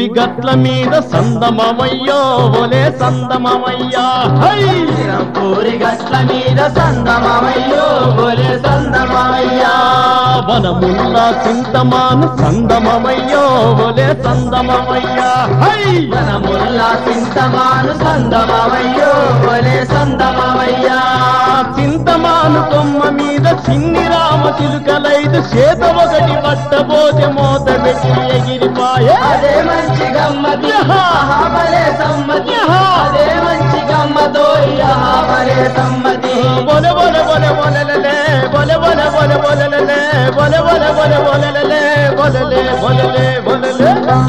ఊరి గట్ల మీద సందమమయ్యో ఒలే సందమమయ్యా హై ఊరి గట్ల మీద సందమయ్యో ఒలే సందమయ్యా వనముల్ల చింతమాను సందమమయ్యో ఒలే సందమమయ్యా హై మనముల్ల చింతమాను సందమయ్యో ఒలే సందమయ్యా చింతమాను కొమ్మ మీద చిన్ని రామ చిలుకలైదు చేత ఒకటి పట్టబోతే మోత పెట్టి ఎగిరిపాయే అదే మంచి గమ్మతి యహా! ఆహాబలే సమ్మతి యహా! అదే మంచి గమ్మతో ఆహాబలే సమ్మతి బొల బొల బొల బొలలలే బొల బొల బొల బొలలలే బొల బొల బొల బొలలలే బొలలే బొలలే బొలలే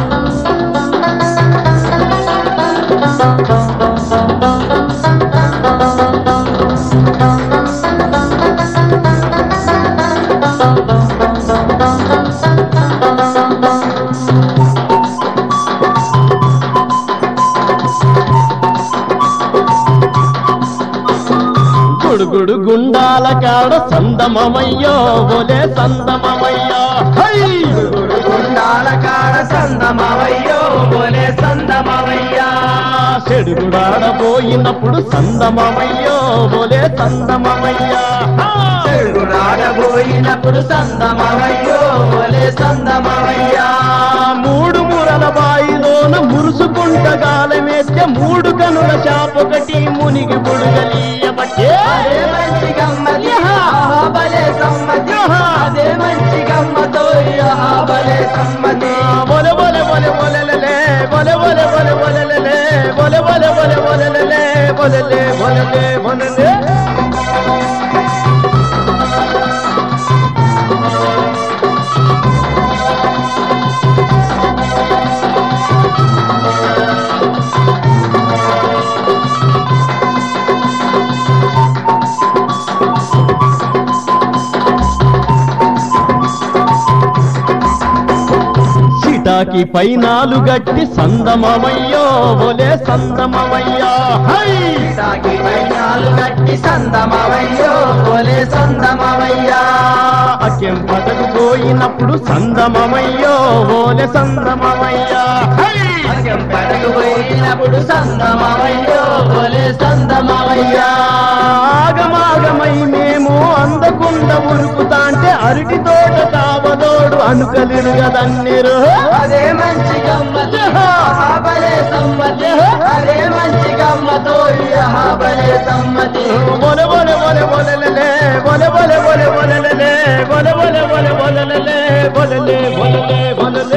గుడుగుడు గుండాల కాడ సందమమయ్యో బొలే సందమమయ్యో హై గుండాల కాడ సందమవయ్యో ఒలే సందమవయ్యా చెడుగుడాడబోయినప్పుడు సందమమయ్యో బొలే సందమమయ్యా హా! చెడుగుడాడబోయినప్పుడు సందమవయ్యో ఒలే సందమవయ్యా మూడు మురల బాయిలోన మురుసుకుంట గాలమేస్తే మూడు కనుల చాపొకటి మునిగి బుడుగలీయబట్టే అదే మంచి గమ్మతి ఆహాబలే సమ్మతి అదే మంచి గమ్మతో ఆహాబలే సమ్మతి బొల బొల బొల బొలలలే బొల బొల బొల బొలలలే బొల బొల బొల బొలలలే బొలలే బొలలే బొలలే చిటాకి పైనాలు గట్టి సందమమయ్యో బొలే సందమమయ్యా హై సాకి వైనాలు గట్టి సందమవయ్యో ఒలే సందమవయ్యా అకెం పటకు పోయినప్పుడు సందమమయ్యో ఓలె సందమమయ్యా హై అగం పడకు పోయినప్పుడు సందమవయ్యో ఒలే సందమవయ్యా ఆగమాగమై మేము అందకుండా ఉరుకుతాంటే అరటి తోట తావదోడు అనుకలిరుగదన్నిరు అదే మంచి గమ్మతి ఆహాబలే సమ్మతి అదే మంచి గమ్మతో ఆహాబలే సమ్మతి బొల బొల బొల బొలలలే బొల బొల బొల బొలలలే బొల బొల బొల బొలలలే బొలలే బొలలే బొలలే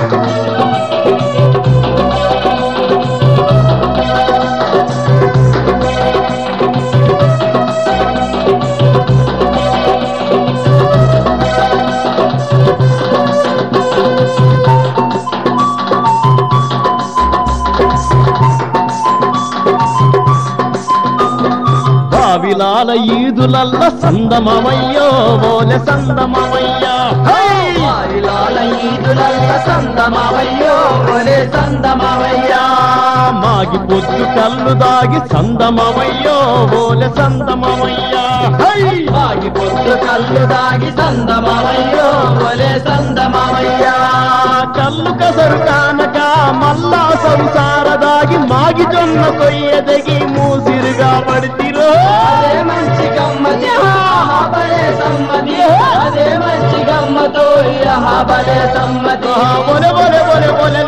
బావిలాల ఈదులల్ల సందమమయ్యో ఓలె సందమమయ్యా హై వారిలాల ఈదులల్ల సందమవయ్యో ఒలే సందమవయ్యా మాగి పొద్దు కళ్ళు దాగి సందమమయ్యో ఓలె సందమమయ్యా హై వాగి పొద్దు కళ్ళు దాగి సందమవయ్యో ఒలే సందమవయ్యా కళ్ళు కసరు కానక మల్లా సంసార దాగి మాగి జొన్న కొయ్యదగి మూసిరుగా పడితిరో అదే మంచి గమ్మతి ఆహాబలే సమ్మతి అదే మంచి గమ్మతో ఆహాబలే సమ్మతి బొలె బొలె బొలె బొలె